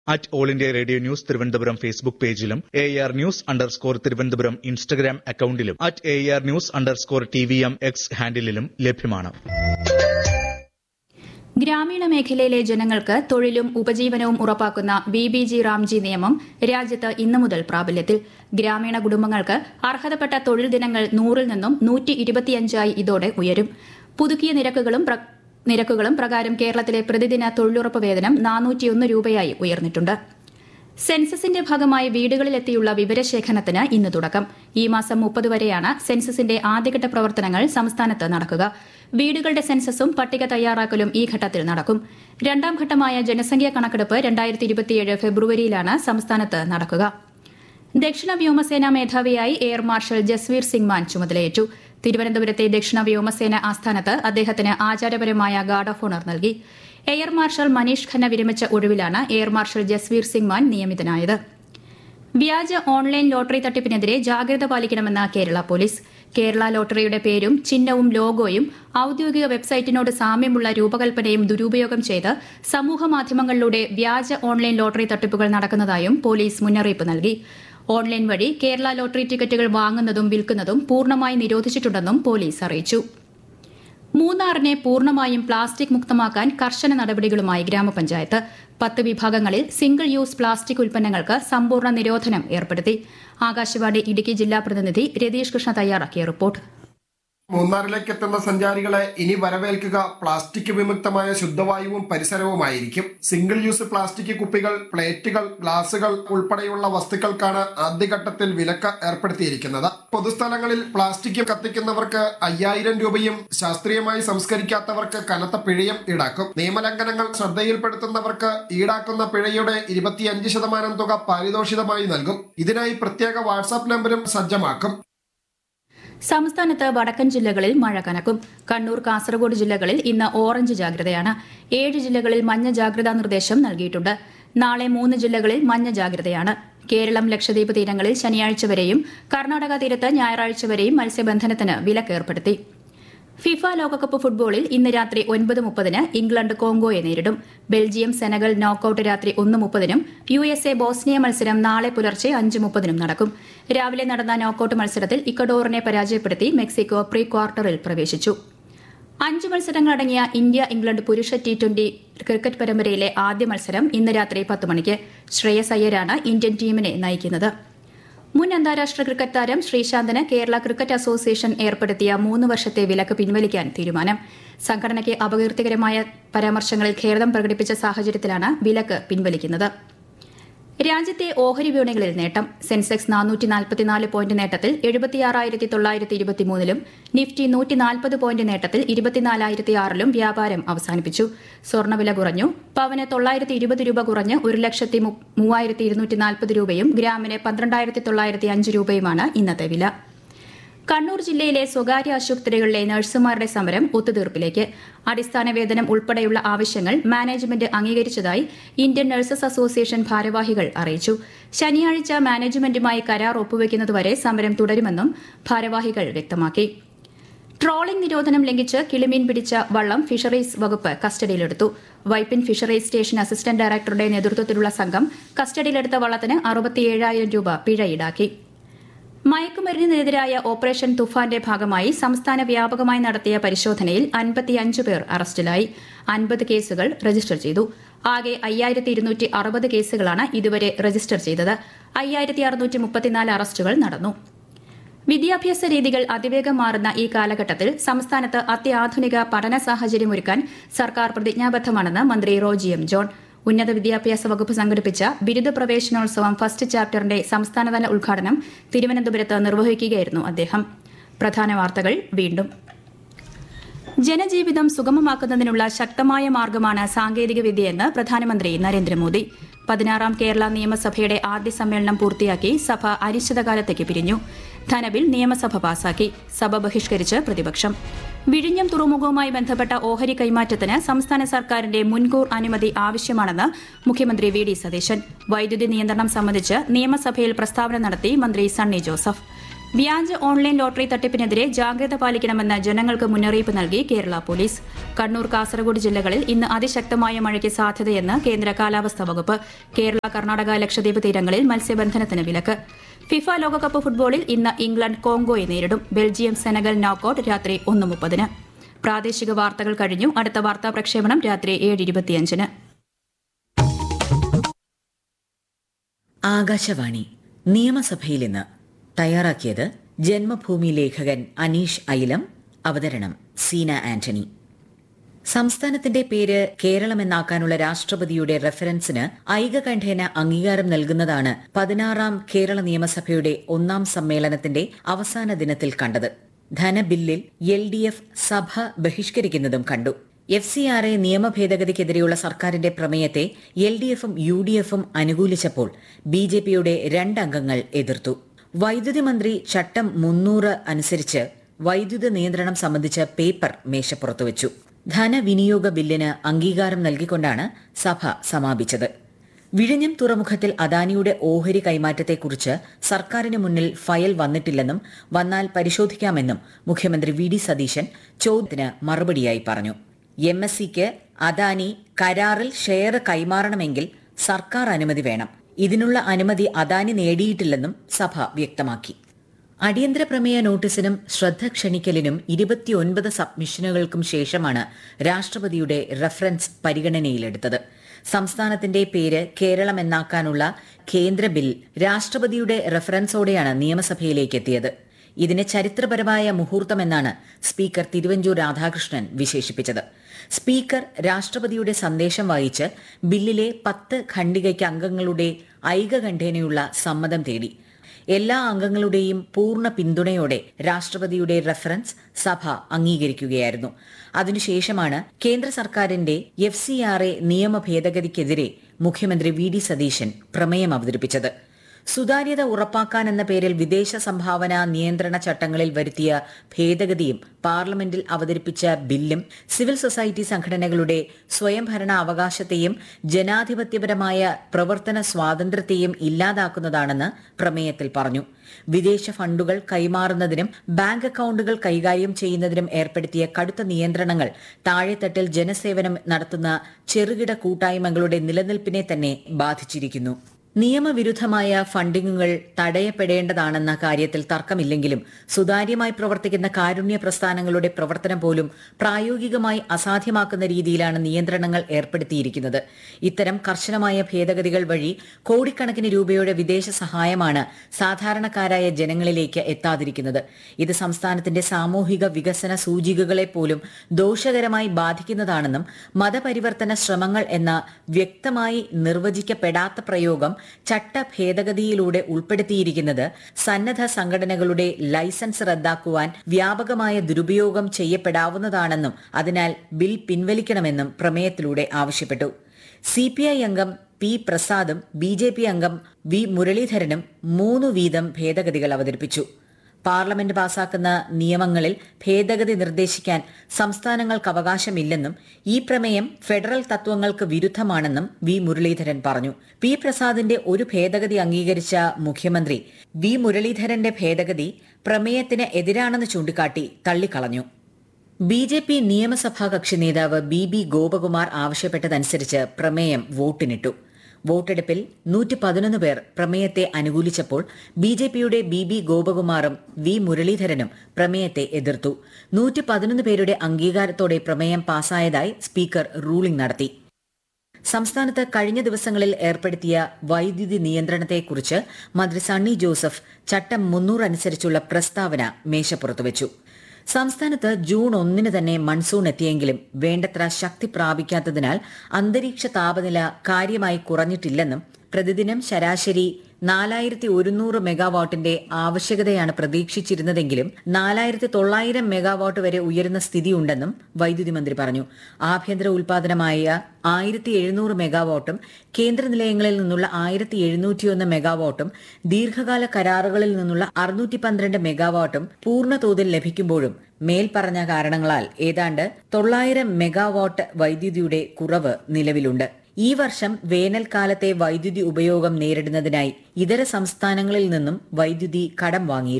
at all India radio news Thiruvananthapuram Facebook പേജിലും A R news underscore Thiruvananthapuram Instagram അക്കൌണ്ടിലും at A R news underscore T V M X ഹാൻഡിലും ലഭ്യമാണ് ഗ്രാമീണ മേഖലയിലെ ജനങ്ങൾക്ക് തൊഴിലും ഉപജീവനവും ഉറപ്പാക്കുന്ന ബി ബി ജി റാംജി നിയമം രാജ്യത്ത് ഇന്നു മുതൽ പ്രാബല്യത്തിൽ ഗ്രാമീണ കുടുംബങ്ങൾക്ക് അർഹതപ്പെട്ട തൊഴിൽ ദിനങ്ങൾ നൂറിൽ നിന്നും നൂറ്റി ഇരുപത്തിയഞ്ചായി ഇതോടെ ഉയരും പുതുക്കിയ നിരക്കുകളും പ്ര- നിരക്കുകളും പ്രകാരം കേരളത്തിലെ പ്രതിദിന തൊഴിലുറപ്പ് വേതനം നാനൂറ്റിയൊന്ന് രൂപയായി ഉയർന്നിട്ടുണ്ട് സെൻസസിന്റെ ഭാഗമായി വീടുകളിലെത്തിയുള്ള വിവരശേഖരണത്തിന് ഇന്ന് തുടക്കം ഈ മാസം മുപ്പത് വരെയാണ് സെൻസസിന്റെ ആദ്യഘട്ട പ്രവർത്തനങ്ങൾ സംസ്ഥാനത്ത് നടക്കുക വീടുകളുടെ സെൻസസും പട്ടിക തയ്യാറാക്കലും ഈ ഘട്ടത്തിൽ നടക്കും രണ്ടാം ഘട്ടമായ ജനസംഖ്യാ കണക്കെടുപ്പ് രണ്ടായിരത്തി ഇരുപത്തിയേഴ് ഫെബ്രുവരിയിലാണ് സംസ്ഥാനത്ത് നടക്കുക ദക്ഷിണ വ്യോമസേന മേധാവിയായി എയർ മാർഷൽ ജസ്വീർ സിംഗ് മാൻ ചുമതലയേറ്റു തിരുവനന്തപുരത്തെ ദക്ഷിണ വ്യോമസേന ആസ്ഥാനത്ത് അദ്ദേഹത്തിന് ആചാരപരമായ ഗാർഡ് ഓഫ് ഓണർ നൽകി എയർ മാർഷൽ മനീഷ് ഖന്ന വിരമിച്ച ഒഴിവിലാണ് എയർ മാർഷൽ ജസ്വീർ സിംഗ് മാൻ നിയമിതനായത് വ്യാജ ഓൺലൈൻ ലോട്ടറി തട്ടിപ്പിനെതിരെ ജാഗ്രത പാലിക്കണമെന്ന് കേരള പോലീസ് കേരള ലോട്ടറിയുടെ പേരും ചിഹ്നവും ലോഗോയും ഔദ്യോഗിക വെബ്സൈറ്റിനോട് സാമ്യമുള്ള രൂപകൽപ്പനയും ദുരുപയോഗം ചെയ്ത് സമൂഹ മാധ്യമങ്ങളിലൂടെ വ്യാജ ഓൺലൈൻ ലോട്ടറി തട്ടിപ്പുകൾ നടക്കുന്നതായും പോലീസ് മുന്നറിയിപ്പ് നൽകി ഓൺലൈൻ വഴി കേരള ലോട്ടറി ടിക്കറ്റുകൾ വാങ്ങുന്നതും വിൽക്കുന്നതും പൂർണ്ണമായി നിരോധിച്ചിട്ടുണ്ടെന്നും പോലീസ് അറിയിച്ചു മൂന്നാറിനെ പൂർണ്ണമായും പ്ലാസ്റ്റിക് മുക്തമാക്കാൻ കർശന നടപടികളുമായി ഗ്രാമപഞ്ചായത്ത് പത്ത് വിഭാഗങ്ങളിൽ സിംഗിൾ യൂസ് പ്ലാസ്റ്റിക് ഉൽപ്പന്നങ്ങൾക്ക് സമ്പൂർണ്ണ നിരോധനം ഏർപ്പെടുത്തി ആകാശവാണി ഇടുക്കി ജില്ലാ പ്രതിനിധി രതീഷ് കൃഷ്ണ തയ്യാറാക്കിയ റിപ്പോർട്ട് മൂന്നാറിലേക്ക് എത്തുന്ന സഞ്ചാരികളെ ഇനി വരവേൽക്കുക പ്ലാസ്റ്റിക് വിമുക്തമായ ശുദ്ധവായുവും പരിസരവുമായിരിക്കും സിംഗിൾ യൂസ് പ്ലാസ്റ്റിക് കുപ്പികൾ പ്ലേറ്റുകൾ ഗ്ലാസുകൾ ഉൾപ്പെടെയുള്ള വസ്തുക്കൾക്കാണ് ആദ്യഘട്ടത്തിൽ വിലക്ക് ഏർപ്പെടുത്തിയിരിക്കുന്നത് പൊതുസ്ഥലങ്ങളിൽ പ്ലാസ്റ്റിക് കത്തിക്കുന്നവർക്ക് അയ്യായിരം രൂപയും ശാസ്ത്രീയമായി സംസ്കരിക്കാത്തവർക്ക് കനത്ത പിഴയും ഈടാക്കും നിയമലംഘനങ്ങൾ ശ്രദ്ധയിൽപ്പെടുത്തുന്നവർക്ക് ഈടാക്കുന്ന പിഴയുടെ ഇരുപത്തിയഞ്ച് ശതമാനം തുക പാരിതോഷികമായി നൽകും ഇതിനായി പ്രത്യേക വാട്സാപ്പ് നമ്പരും സജ്ജമാക്കും സംസ്ഥാനത്ത് വടക്കൻ ജില്ലകളിൽ മഴ കനക്കും കണ്ണൂർ കാസർഗോഡ് ജില്ലകളിൽ ഇന്ന് ഓറഞ്ച് ജാഗ്രതയാണ് ഏഴ് ജില്ലകളിൽ മഞ്ഞ ജാഗ്രതാ നിർദ്ദേശം നൽകിയിട്ടുണ്ട് നാളെ മൂന്ന് ജില്ലകളിൽ മഞ്ഞ ജാഗ്രതയാണ് കേരളം ലക്ഷദ്വീപ് തീരങ്ങളിൽ ശനിയാഴ്ച വരെയും കർണാടക തീരത്ത് ഞായറാഴ്ച വരെയും മത്സ്യബന്ധനത്തിന് വിലക്ക് ഏർപ്പെടുത്തി ഫിഫ ലോകകപ്പ് ഫുട്ബോളിൽ ഇന്ന് രാത്രി ഒൻപത് മുപ്പതിന് ഇംഗ്ലണ്ട് കോങ്കോയെ നേരിടും ബെൽജിയം സെനഗൽ നോക്കൌട്ട് രാത്രി ഒന്ന് മുപ്പതിനും യു എസ് എ ബോസ്നിയ മത്സരം നാളെ പുലർച്ചെ അഞ്ച് മുപ്പതിനും നടക്കും രാവിലെ നടന്ന നോക്കൌട്ട് മത്സരത്തിൽ ഇക്കഡോറിനെ പരാജയപ്പെടുത്തി മെക്സിക്കോ പ്രീ ക്വാർട്ടറിൽ പ്രവേശിച്ചു അഞ്ച് മത്സരങ്ങളടങ്ങിയ ഇന്ത്യ ഇംഗ്ലണ്ട് പുരുഷ ടി ട്വന്റി ക്രിക്കറ്റ് പരമ്പരയിലെ ആദ്യ മത്സരം ഇന്ന് രാത്രി പത്ത് മണിക്ക് ശ്രേയസ് അയ്യരാണ് ഇന്ത്യൻ ടീമിനെ നയിക്കുന്നത് മുൻ അന്താരാഷ്ട്ര ക്രിക്കറ്റ് താരം ശ്രീശാന്തിന് കേരള ക്രിക്കറ്റ് അസോസിയേഷൻ ഏർപ്പെടുത്തിയ മൂന്ന് വർഷത്തെ വിലക്ക് പിൻവലിക്കാൻ തീരുമാനം സംഘടനയ്ക്ക് അപകീർത്തികരമായ പരാമർശങ്ങളിൽ ഖേദം പ്രകടിപ്പിച്ച സാഹചര്യത്തിലാണ് വിലക്ക് പിൻവലിക്കുന്നത് രാജ്യത്തെ ഓഹരി വിപണികളിൽ നേട്ടം സെൻസെക്സ് നാനൂറ്റി നാൽപ്പത്തിനാല് പോയിന്റ് നേട്ടത്തിൽ എഴുപത്തിയാറായിരത്തി തൊള്ളായിരത്തി ഇരുപത്തിമൂന്നിലും നിഫ്റ്റി നൂറ്റി നാൽപ്പത് പോയിന്റ് നേട്ടത്തിൽ ഇരുപത്തിനാലായിരത്തി ആറിലും വ്യാപാരം അവസാനിപ്പിച്ചു സ്വർണ്ണവില കുറഞ്ഞു പവന് തൊള്ളായിരത്തി ഇരുപത് രൂപ കുറഞ്ഞ് ഒരു ലക്ഷത്തി മു- മൂവായിരത്തി ഇരുന്നൂറ്റി നാൽപ്പത് രൂപയും ഗ്രാമിന് പന്ത്രണ്ടായിരത്തി തൊള്ളായിരത്തി അഞ്ച് രൂപയുമാണ് ഇന്നത്തെ വില കണ്ണൂർ ജില്ലയിലെ സ്വകാര്യ ആശുപത്രികളിലെ നഴ്സുമാരുടെ സമരം ഒത്തുതീർപ്പിലേക്ക് അടിസ്ഥാന വേതനം ഉൾപ്പെടെയുള്ള ആവശ്യങ്ങൾ മാനേജ്മെന്റ് അംഗീകരിച്ചതായി ഇന്ത്യൻ നഴ്സസ് അസോസിയേഷൻ ഭാരവാഹികൾ അറിയിച്ചു ശനിയാഴ്ച മാനേജ്മെന്റുമായി കരാർ ഒപ്പുവെക്കുന്നതുവരെ സമരം തുടരുമെന്നും ഭാരവാഹികൾ വ്യക്തമാക്കി ട്രോളിംഗ് നിരോധനം ലംഘിച്ച് കിളിമീൻ പിടിച്ച വള്ളം ഫിഷറീസ് വകുപ്പ് കസ്റ്റഡിയിലെടുത്തു വൈപ്പിൻ ഫിഷറീസ് സ്റ്റേഷൻ അസിസ്റ്റന്റ് ഡയറക്ടറുടെ നേതൃത്വത്തിലുള്ള സംഘം കസ്റ്റഡിയിലെടുത്ത വള്ളത്തിന് അറുപത്തിയേഴായിരം രൂപ പിഴ ഈടാക്കി മയക്കുമരുന്നിനെതിരായ ഓപ്പറേഷൻ തുഫാന്റെ ഭാഗമായി സംസ്ഥാന വ്യാപകമായി നടത്തിയ പരിശോധനയിൽ അൻപത്തിയഞ്ച് പേർ അറസ്റ്റിലായി അൻപത് കേസുകൾ രജിസ്റ്റർ ചെയ്തു ആകെ അയ്യായിരത്തി ഇരുന്നൂറ്റി അറുപത് കേസുകളാണ് ഇതുവരെ രജിസ്റ്റർ ചെയ്തത് അയ്യായിരത്തി അറുന്നൂറ്റി മുപ്പത്തിനാല് അറസ്റ്റുകൾ നടന്നു വിദ്യാഭ്യാസ രീതികൾ അതിവേഗം മാറുന്ന ഈ കാലഘട്ടത്തിൽ സംസ്ഥാനത്ത് അത്യാധുനിക പഠന സാഹചര്യമൊരുക്കാൻ സർക്കാർ പ്രതിജ്ഞാബദ്ധമാണെന്ന് മന്ത്രി റോജി എം ജോൺ ഉന്നത വിദ്യാഭ്യാസ വകുപ്പ് സംഘടിപ്പിച്ച ബിരുദ പ്രവേശനോത്സവം ഫസ്റ്റ് ചാപ്റ്ററിന്റെ സംസ്ഥാനതല ഉദ്ഘാടനം തിരുവനന്തപുരത്ത് നിർവഹിക്കുകയായിരുന്നു അദ്ദേഹം പ്രധാന വാർത്തകൾ വീണ്ടും ജനജീവിതം സുഗമമാക്കുന്നതിനുള്ള ശക്തമായ മാർഗമാണ് സാങ്കേതികവിദ്യയെന്ന് പ്രധാനമന്ത്രി നരേന്ദ്രമോദി പതിനാറാം കേരള നിയമസഭയുടെ ആദ്യ സമ്മേളനം പൂർത്തിയാക്കി സഭ അനിശ്ചിതകാലത്തേക്ക് പിരിഞ്ഞു ധനബിൽ നിയമസഭ പാസാക്കി സഭ ബഹിഷ്കരിച്ച് പ്രതിപക്ഷം വിഴിഞ്ഞം തുറമുഖവുമായി ബന്ധപ്പെട്ട ഓഹരി കൈമാറ്റത്തിന് സംസ്ഥാന സർക്കാരിന്റെ മുൻകൂർ അനുമതി ആവശ്യമാണെന്ന് മുഖ്യമന്ത്രി വി ഡി സതീശൻ വൈദ്യുതി നിയന്ത്രണം സംബന്ധിച്ച് നിയമസഭയിൽ പ്രസ്താവന നടത്തി മന്ത്രി സണ്ണി ജോസഫ് വ്യാജ ഓൺലൈൻ ലോട്ടറി തട്ടിപ്പിനെതിരെ ജാഗ്രത പാലിക്കണമെന്ന് ജനങ്ങൾക്ക് മുന്നറിയിപ്പ് നൽകി കേരള പോലീസ് കണ്ണൂർ കാസർഗോഡ് ജില്ലകളിൽ ഇന്ന് അതിശക്തമായ മഴയ്ക്ക് സാധ്യതയെന്ന് കേന്ദ്ര കാലാവസ്ഥാ വകുപ്പ് കേരള കർണാടക ലക്ഷദ്വീപ് തീരങ്ങളിൽ മത്സ്യബന്ധനത്തിന് വിലക്ക് ഫിഫ ലോകകപ്പ് ഫുട്ബോളിൽ ഇന്ന് ഇംഗ്ലണ്ട് കോങ്കോയെ നേരിടും ബെൽജിയം സെനഗൽ നോക്കൌട്ട് രാത്രി ഒന്ന് മുപ്പതിന് പ്രാദേശിക വാർത്തകൾ കഴിഞ്ഞു അടുത്ത വാർത്താ പ്രക്ഷേപണം രാത്രി ഏഴ് ഇരുപത്തിയഞ്ചിന് ആകാശവാണി നിയമസഭയിൽ ഇന്ന് തയ്യാറാക്കിയത് ജന്മഭൂമി ലേഖകൻ അനീഷ് ഐലം അവതരണം സീന ആന്റണി സംസ്ഥാനത്തിന്റെ പേര് കേരളമെന്നാക്കാനുള്ള രാഷ്ട്രപതിയുടെ റെഫറൻസിന് ഐകകണ്ഠേന അംഗീകാരം നൽകുന്നതാണ് പതിനാറാം കേരള നിയമസഭയുടെ ഒന്നാം സമ്മേളനത്തിന്റെ അവസാന ദിനത്തിൽ കണ്ടത് ധനബില്ലിൽ എൽ ഡി എഫ് സഭ ബഹിഷ്കരിക്കുന്നതും കണ്ടു എഫ് സി ആർ എ നിയമ ഭേദഗതിക്കെതിരെയുള്ള സർക്കാരിന്റെ പ്രമേയത്തെ എൽ ഡി എഫും യു ഡി എഫും അനുകൂലിച്ചപ്പോൾ ബി ജെ പിയുടെ രണ്ടംഗങ്ങൾ എതിർത്തു വൈദ്യുതി മന്ത്രി ചട്ടം മുന്നൂറ് അനുസരിച്ച് വൈദ്യുത നിയന്ത്രണം സംബന്ധിച്ച പേപ്പർ മേശപ്പുറത്തു വെച്ചു ധനവിനിയോഗ ബില്ലിന് അംഗീകാരം നൽകിക്കൊണ്ടാണ് സഭ സമാപിച്ചത് വിഴിഞ്ഞം തുറമുഖത്തിൽ അദാനിയുടെ ഓഹരി കൈമാറ്റത്തെക്കുറിച്ച് സർക്കാരിന് മുന്നിൽ ഫയൽ വന്നിട്ടില്ലെന്നും വന്നാൽ പരിശോധിക്കാമെന്നും മുഖ്യമന്ത്രി വി ഡി സതീശൻ ചോദ്യത്തിന് മറുപടിയായി പറഞ്ഞു എം എസ് സിക്ക് അദാനി കരാറിൽ ഷെയർ കൈമാറണമെങ്കിൽ സർക്കാർ അനുമതി വേണം ഇതിനുള്ള അനുമതി അദാനി നേടിയിട്ടില്ലെന്നും സഭ വ്യക്തമാക്കി അടിയന്തര പ്രമേയ നോട്ടീസിനും ശ്രദ്ധ ക്ഷണിക്കലിനും ഇരുപത്തിയൊൻപത് സബ്മിഷനുകൾക്കും ശേഷമാണ് രാഷ്ട്രപതിയുടെ റഫറൻസ് പരിഗണനയിലെടുത്തത് സംസ്ഥാനത്തിന്റെ പേര് കേരളം എന്നാക്കാനുള്ള കേന്ദ്ര ബിൽ രാഷ്ട്രപതിയുടെ റഫറൻസോടെയാണ് നിയമസഭയിലേക്ക് എത്തിയത് ഇതിനെ ചരിത്രപരമായ മുഹൂർത്തമെന്നാണ് സ്പീക്കർ തിരുവഞ്ചൂർ രാധാകൃഷ്ണൻ വിശേഷിപ്പിച്ചത് സ്പീക്കർ രാഷ്ട്രപതിയുടെ സന്ദേശം വായിച്ച് ബില്ലിലെ പത്ത് ഖണ്ഡികയ്ക്ക് അംഗങ്ങളുടെ ഐകകണ്ഠേനയുള്ള സമ്മതം തേടി എല്ലാ അംഗങ്ങളുടെയും പൂർണ്ണ പിന്തുണയോടെ രാഷ്ട്രപതിയുടെ റഫറൻസ് സഭ അംഗീകരിക്കുകയായിരുന്നു അതിനുശേഷമാണ് കേന്ദ്ര സർക്കാരിന്റെ എഫ് സി ആർ എ നിയമ ഭേദഗതിക്കെതിരെ മുഖ്യമന്ത്രി വി ഡി സതീശൻ പ്രമേയം അവതരിപ്പിച്ചത് സുതാര്യത ഉറപ്പാക്കാൻ എന്ന പേരിൽ വിദേശ സംഭാവന നിയന്ത്രണ ചട്ടങ്ങളിൽ വരുത്തിയ ഭേദഗതിയും പാർലമെന്റിൽ അവതരിപ്പിച്ച ബില്ലും സിവിൽ സൊസൈറ്റി സംഘടനകളുടെ സ്വയംഭരണ അവകാശത്തെയും ജനാധിപത്യപരമായ പ്രവർത്തന സ്വാതന്ത്ര്യത്തെയും ഇല്ലാതാക്കുന്നതാണെന്ന് പ്രമേയത്തിൽ പറഞ്ഞു വിദേശ ഫണ്ടുകൾ കൈമാറുന്നതിനും ബാങ്ക് അക്കൌണ്ടുകൾ കൈകാര്യം ചെയ്യുന്നതിനും ഏർപ്പെടുത്തിയ കടുത്ത നിയന്ത്രണങ്ങൾ താഴെത്തട്ടിൽ ജനസേവനം നടത്തുന്ന ചെറുകിട കൂട്ടായ്മകളുടെ നിലനിൽപ്പിനെ തന്നെ ബാധിച്ചിരിക്കുന്നു നിയമവിരുദ്ധമായ ഫണ്ടിങ്ങുകൾ തടയപ്പെടേണ്ടതാണെന്ന കാര്യത്തിൽ തർക്കമില്ലെങ്കിലും സുതാര്യമായി പ്രവർത്തിക്കുന്ന കാരുണ്യ പ്രസ്ഥാനങ്ങളുടെ പ്രവർത്തനം പോലും പ്രായോഗികമായി അസാധ്യമാക്കുന്ന രീതിയിലാണ് നിയന്ത്രണങ്ങൾ ഏർപ്പെടുത്തിയിരിക്കുന്നത് ഇത്തരം കർശനമായ ഭേദഗതികൾ വഴി കോടിക്കണക്കിന് രൂപയുടെ വിദേശ സഹായമാണ് സാധാരണക്കാരായ ജനങ്ങളിലേക്ക് എത്താതിരിക്കുന്നത് ഇത് സംസ്ഥാനത്തിന്റെ സാമൂഹിക വികസന സൂചികകളെ പോലും ദോഷകരമായി ബാധിക്കുന്നതാണെന്നും മതപരിവർത്തന ശ്രമങ്ങൾ എന്ന വ്യക്തമായി നിർവചിക്കപ്പെടാത്ത പ്രയോഗം ചട്ട ഭേദഗതിയിലൂടെ ഉൾപ്പെടുത്തിയിരിക്കുന്നത് സന്നദ്ധ സംഘടനകളുടെ ലൈസൻസ് റദ്ദാക്കുവാൻ വ്യാപകമായ ദുരുപയോഗം ചെയ്യപ്പെടാവുന്നതാണെന്നും അതിനാൽ ബിൽ പിൻവലിക്കണമെന്നും പ്രമേയത്തിലൂടെ ആവശ്യപ്പെട്ടു സിപിഐ അംഗം പി പ്രസാദും ബി ജെ പി അംഗം വി മുരളീധരനും മൂന്നു വീതം ഭേദഗതികൾ അവതരിപ്പിച്ചു പാർലമെന്റ് പാസാക്കുന്ന നിയമങ്ങളിൽ ഭേദഗതി നിർദ്ദേശിക്കാൻ സംസ്ഥാനങ്ങൾക്ക് അവകാശമില്ലെന്നും ഈ പ്രമേയം ഫെഡറൽ തത്വങ്ങൾക്ക് വിരുദ്ധമാണെന്നും വി മുരളീധരൻ പറഞ്ഞു പി പ്രസാദിന്റെ ഒരു ഭേദഗതി അംഗീകരിച്ച മുഖ്യമന്ത്രി വി മുരളീധരന്റെ ഭേദഗതി പ്രമേയത്തിന് എതിരാണെന്ന് ചൂണ്ടിക്കാട്ടി തള്ളിക്കളഞ്ഞു ബി ജെ പി നിയമസഭാ കക്ഷി നേതാവ് ബി ബി ഗോപകുമാർ ആവശ്യപ്പെട്ടതനുസരിച്ച് പ്രമേയം വോട്ടിനിട്ടു വോട്ടെടുപ്പിൽ നൂറ്റി പതിനൊന്ന് പേർ പ്രമേയത്തെ അനുകൂലിച്ചപ്പോൾ ബി ജെ പിയുടെ ബി ബി ഗോപകുമാറും വി മുരളീധരനും പ്രമേയത്തെ എതിർത്തു നൂറ്റി പതിനൊന്ന് പേരുടെ അംഗീകാരത്തോടെ പ്രമേയം പാസായതായി സ്പീക്കർ റൂളിംഗ് നടത്തി സംസ്ഥാനത്ത് കഴിഞ്ഞ ദിവസങ്ങളിൽ ഏർപ്പെടുത്തിയ വൈദ്യുതി നിയന്ത്രണത്തെക്കുറിച്ച് മന്ത്രി സണ്ണി ജോസഫ് ചട്ടം മുന്നൂറ് അനുസരിച്ചുള്ള പ്രസ്താവന മേശപ്പുറത്തുവച്ചു സംസ്ഥാനത്ത് ജൂൺ ഒന്നിന് തന്നെ മൺസൂൺ എത്തിയെങ്കിലും വേണ്ടത്ര ശക്തി പ്രാപിക്കാത്തതിനാൽ അന്തരീക്ഷ താപനില കാര്യമായി കുറഞ്ഞിട്ടില്ലെന്നും പ്രതിദിനം ശരാശരി നാലായിരത്തി ഒരുന്നൂറ് മെഗാവാട്ടിന്റെ ആവശ്യകതയാണ് പ്രതീക്ഷിച്ചിരുന്നതെങ്കിലും നാലായിരത്തി തൊള്ളായിരം മെഗാവാട്ട് വരെ ഉയരുന്ന സ്ഥിതിയുണ്ടെന്നും വൈദ്യുതി മന്ത്രി പറഞ്ഞു ആഭ്യന്തര ഉൽപാദനമായ ആയിരത്തി എഴുന്നൂറ് മെഗാവാട്ടും കേന്ദ്ര നിലയങ്ങളിൽ നിന്നുള്ള ആയിരത്തി എഴുന്നൂറ്റിയൊന്ന് മെഗാവാട്ടും ദീർഘകാല കരാറുകളിൽ നിന്നുള്ള അറുന്നൂറ്റി പന്ത്രണ്ട് മെഗാവാട്ടും പൂർണ്ണ തോതിൽ ലഭിക്കുമ്പോഴും മേൽപ്പറഞ്ഞ കാരണങ്ങളാൽ ഏതാണ്ട് തൊള്ളായിരം മെഗാവാട്ട് വൈദ്യുതിയുടെ കുറവ് നിലവിലുണ്ട് ഈ വർഷം വേനൽക്കാലത്തെ വൈദ്യുതി ഉപയോഗം നേരിടുന്നതിനായി ഇതര സംസ്ഥാനങ്ങളിൽ നിന്നും വൈദ്യുതി കടം വാങ്ങിയിരുന്നു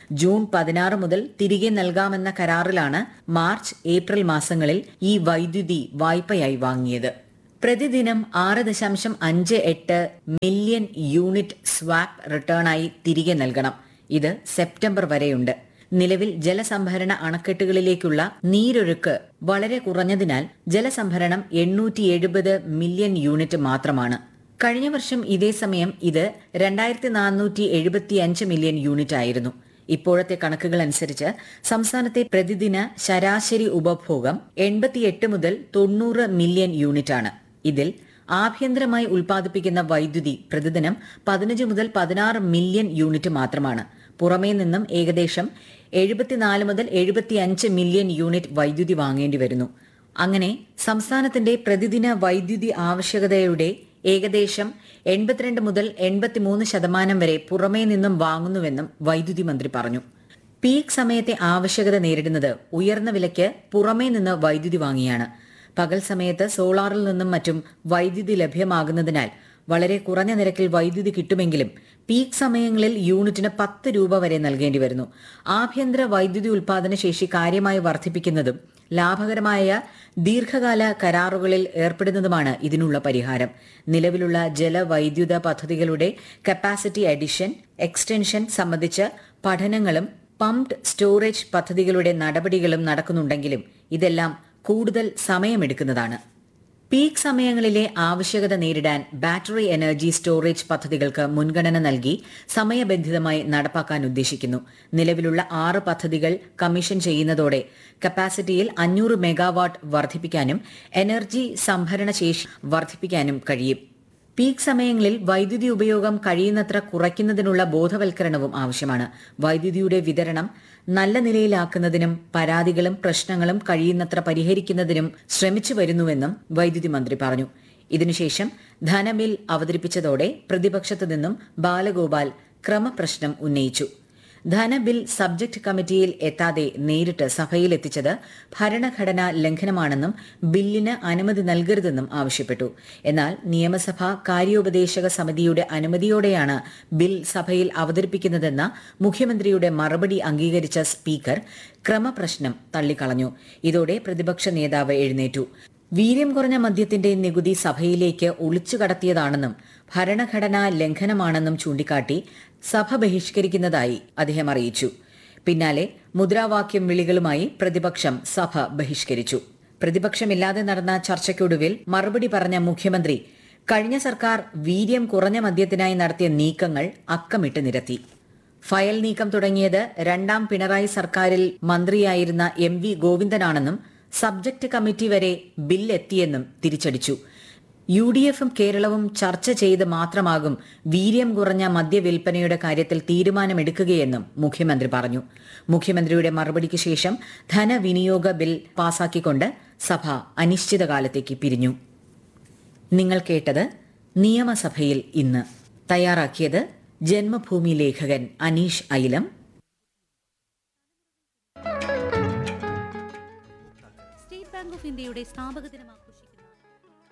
ജൂൺ പതിനാറ് മുതൽ തിരികെ നൽകാമെന്ന കരാറിലാണ് മാർച്ച് ഏപ്രിൽ മാസങ്ങളിൽ ഈ വൈദ്യുതി വായ്പയായി വാങ്ങിയത് പ്രതിദിനം ആറ് ദശാംശം അഞ്ച് എട്ട് മില്യൺ യൂണിറ്റ് സ്വാപ്പ് റിട്ടേണായി തിരികെ നൽകണം ഇത് സെപ്റ്റംബർ വരെയുണ്ട് നിലവിൽ ജലസംഭരണ അണക്കെട്ടുകളിലേക്കുള്ള നീരൊഴുക്ക് വളരെ കുറഞ്ഞതിനാൽ ജലസംഭരണം എണ്ണൂറ്റി എഴുപത് മില്യൺ യൂണിറ്റ് മാത്രമാണ് കഴിഞ്ഞ വർഷം ഇതേ സമയം ഇത് രണ്ടായിരത്തി നാനൂറ്റി എഴുപത്തിയഞ്ച് മില്യൺ യൂണിറ്റ് ആയിരുന്നു ഇപ്പോഴത്തെ കണക്കുകൾ അനുസരിച്ച് സംസ്ഥാനത്തെ പ്രതിദിന ശരാശരി ഉപഭോഗം എൺപത്തിയെട്ട് മുതൽ തൊണ്ണൂറ് മില്യൺ യൂണിറ്റാണ് ഇതിൽ ആഭ്യന്തരമായി ഉൽപ്പാദിപ്പിക്കുന്ന വൈദ്യുതി പ്രതിദിനം പതിനഞ്ച് മുതൽ പതിനാറ് മില്യൺ യൂണിറ്റ് മാത്രമാണ് പുറമേ നിന്നും ഏകദേശം എഴുപത്തിനാല് മുതൽ എഴുപത്തിയഞ്ച് മില്യൺ യൂണിറ്റ് വൈദ്യുതി വാങ്ങേണ്ടി വരുന്നു അങ്ങനെ സംസ്ഥാനത്തിന്റെ പ്രതിദിന വൈദ്യുതി ആവശ്യകതയുടെ ഏകദേശം എൺപത്തിരണ്ട് മുതൽ എൺപത്തിമൂന്ന് ശതമാനം വരെ പുറമേ നിന്നും വാങ്ങുന്നുവെന്നും വൈദ്യുതി മന്ത്രി പറഞ്ഞു പീക്ക് സമയത്തെ ആവശ്യകത നേരിടുന്നത് ഉയർന്ന വിലയ്ക്ക് പുറമേ നിന്ന് വൈദ്യുതി വാങ്ങിയാണ് പകൽ സമയത്ത് സോളാറിൽ നിന്നും മറ്റും വൈദ്യുതി ലഭ്യമാകുന്നതിനാൽ വളരെ കുറഞ്ഞ നിരക്കിൽ വൈദ്യുതി കിട്ടുമെങ്കിലും പീക്ക് സമയങ്ങളിൽ യൂണിറ്റിന് പത്ത് രൂപ വരെ നൽകേണ്ടി വരുന്നു ആഭ്യന്തര വൈദ്യുതി ഉൽപാദന ശേഷി കാര്യമായി വർദ്ധിപ്പിക്കുന്നതും ലാഭകരമായ ദീർഘകാല കരാറുകളിൽ ഏർപ്പെടുന്നതുമാണ് ഇതിനുള്ള പരിഹാരം നിലവിലുള്ള ജലവൈദ്യുത പദ്ധതികളുടെ കപ്പാസിറ്റി അഡിഷൻ എക്സ്റ്റൻഷൻ സംബന്ധിച്ച് പഠനങ്ങളും പംപ്ഡ് സ്റ്റോറേജ് പദ്ധതികളുടെ നടപടികളും നടക്കുന്നുണ്ടെങ്കിലും ഇതെല്ലാം കൂടുതൽ സമയമെടുക്കുന്നതാണ് പീക്ക് സമയങ്ങളിലെ ആവശ്യകത നേരിടാൻ ബാറ്ററി എനർജി സ്റ്റോറേജ് പദ്ധതികൾക്ക് മുൻഗണന നൽകി സമയബന്ധിതമായി നടപ്പാക്കാൻ ഉദ്ദേശിക്കുന്നു നിലവിലുള്ള ആറ് പദ്ധതികൾ കമ്മീഷൻ ചെയ്യുന്നതോടെ കപ്പാസിറ്റിയിൽ അഞ്ഞൂറ് മെഗാവാട്ട് വർദ്ധിപ്പിക്കാനും എനർജി സംഭരണ ശേഷി വർദ്ധിപ്പിക്കാനും കഴിയും പീക്ക് സമയങ്ങളിൽ വൈദ്യുതി ഉപയോഗം കഴിയുന്നത്ര കുറയ്ക്കുന്നതിനുള്ള ബോധവൽക്കരണവും ആവശ്യമാണ് വൈദ്യുതിയുടെ വിതരണം നല്ല നിലയിലാക്കുന്നതിനും പരാതികളും പ്രശ്നങ്ങളും കഴിയുന്നത്ര പരിഹരിക്കുന്നതിനും ശ്രമിച്ചു വരുന്നുവെന്നും വൈദ്യുതി മന്ത്രി പറഞ്ഞു ഇതിനുശേഷം ധനബിൽ അവതരിപ്പിച്ചതോടെ പ്രതിപക്ഷത്തു നിന്നും ബാലഗോപാൽ ക്രമപ്രശ്നം ഉന്നയിച്ചു ധനബിൽ സബ്ജക്ട് കമ്മിറ്റിയിൽ എത്താതെ നേരിട്ട് സഭയിൽ എത്തിച്ചത് ഭരണഘടനാ ലംഘനമാണെന്നും ബില്ലിന് അനുമതി നൽകരുതെന്നും ആവശ്യപ്പെട്ടു എന്നാൽ നിയമസഭാ കാര്യോപദേശക സമിതിയുടെ അനുമതിയോടെയാണ് ബിൽ സഭയിൽ അവതരിപ്പിക്കുന്നതെന്ന മുഖ്യമന്ത്രിയുടെ മറുപടി അംഗീകരിച്ച സ്പീക്കർ ക്രമപ്രശ്നം തള്ളിക്കളഞ്ഞു ഇതോടെ പ്രതിപക്ഷ നേതാവ് എഴുന്നേറ്റു വീര്യം കുറഞ്ഞ മദ്യത്തിന്റെ നികുതി സഭയിലേക്ക് ഒളിച്ചു കടത്തിയതാണെന്നും ഭരണഘടനാ ലംഘനമാണെന്നും ചൂണ്ടിക്കാട്ടി സഭ ബഹിഷ്കരിക്കുന്നതായി അദ്ദേഹം അറിയിച്ചു പിന്നാലെ മുദ്രാവാക്യം വിളികളുമായി പ്രതിപക്ഷം സഭ ബഹിഷ്കരിച്ചു പ്രതിപക്ഷമില്ലാതെ നടന്ന ചർച്ചയ്ക്കൊടുവിൽ മറുപടി പറഞ്ഞ മുഖ്യമന്ത്രി കഴിഞ്ഞ സർക്കാർ വീര്യം കുറഞ്ഞ മദ്യത്തിനായി നടത്തിയ നീക്കങ്ങൾ അക്കമിട്ട് നിരത്തി ഫയൽ നീക്കം തുടങ്ങിയത് രണ്ടാം പിണറായി സർക്കാരിൽ മന്ത്രിയായിരുന്ന എം വി ഗോവിന്ദനാണെന്നും സബ്ജക്ട് കമ്മിറ്റി വരെ ബില്ലെത്തിയെന്നും തിരിച്ചടിച്ചു യു ഡി എഫും കേരളവും ചർച്ച ചെയ്ത് മാത്രമാകും വീര്യം കുറഞ്ഞ മദ്യവിൽപ്പനയുടെ കാര്യത്തിൽ തീരുമാനമെടുക്കുകയെന്നും മുഖ്യമന്ത്രി പറഞ്ഞു മുഖ്യമന്ത്രിയുടെ മറുപടിക്ക് ശേഷം ധനവിനിയോഗ ബിൽ പാസാക്കിക്കൊണ്ട് സഭ അനിശ്ചിതകാലത്തേക്ക് പിരിഞ്ഞു നിങ്ങൾ കേട്ടത് നിയമസഭയിൽ ഇന്ന് തയ്യാറാക്കിയത് ജന്മഭൂമി ലേഖകൻ Aneesh Ailam state bank of ഇന്ത്യയുടെ സ്ഥാപക ദിനമാകും